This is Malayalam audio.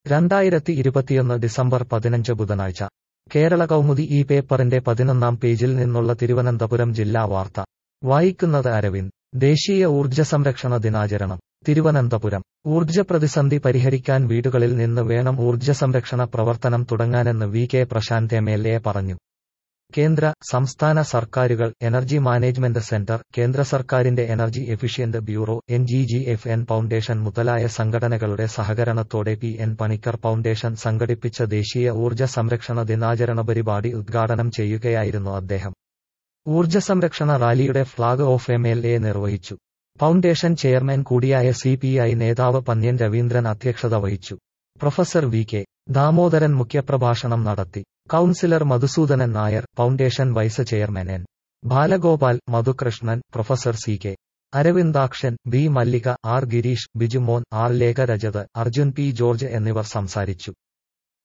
രണ്ടായിരത്തി ഇരുപത്തിയൊന്ന് ഡിസംബർ പതിനഞ്ച് ബുധനാഴ്ച കേരള കൗമുദി ഈ പേപ്പറിന്റെ പതിനൊന്നാം പേജിൽ നിന്നുള്ള തിരുവനന്തപുരം ജില്ലാ വാർത്ത വായിക്കുന്നത് അരവിന്ദ് ദേശീയ ഊർജ്ജ സംരക്ഷണ ദിനാചരണം തിരുവനന്തപുരം ഊർജ്ജ പ്രതിസന്ധി പരിഹരിക്കാൻ വീടുകളിൽ നിന്ന് വേണം ഊർജ്ജ സംരക്ഷണ പ്രവർത്തനം തുടങ്ങാനെന്ന് V K Prashant M L A പറഞ്ഞു കേന്ദ്ര സംസ്ഥാന സർക്കാരുകൾ എനർജി മാനേജ്മെന്റ് സെന്റർ കേന്ദ്ര സർക്കാരിന്റെ energy efficient bureau N G G F N foundation മുതലായ സംഘടനകളുടെ സഹകരണത്തോടെ പി എൻ പണിക്കർ ഫൗണ്ടേഷൻ സംഘടിപ്പിച്ച ദേശീയ ഊർജ്ജ സംരക്ഷണ ദിനാചരണ പരിപാടി ഉദ്ഘാടനം ചെയ്യുകയായിരുന്നു അദ്ദേഹം ഊർജ്ജ സംരക്ഷണ റാലിയുടെ flag off M L A നിർവഹിച്ചു ഫൗണ്ടേഷൻ ചെയർമാൻ കൂടിയായ സി പി ഐ നേതാവ് പന്ന്യൻ രവീന്ദ്രൻ അധ്യക്ഷത വഹിച്ചു പ്രൊഫസർ വി കെ ദാമോദരൻ മുഖ്യപ്രഭാഷണം നടത്തി councillor Madhusudanan Nair foundation vice chairman N Balagopal Madhukrishnan professor C K Aravindakshan B Mallika R Girish Bijumon R Lekha Rajath Arjun P George എന്നിവർ സംസാരിച്ചു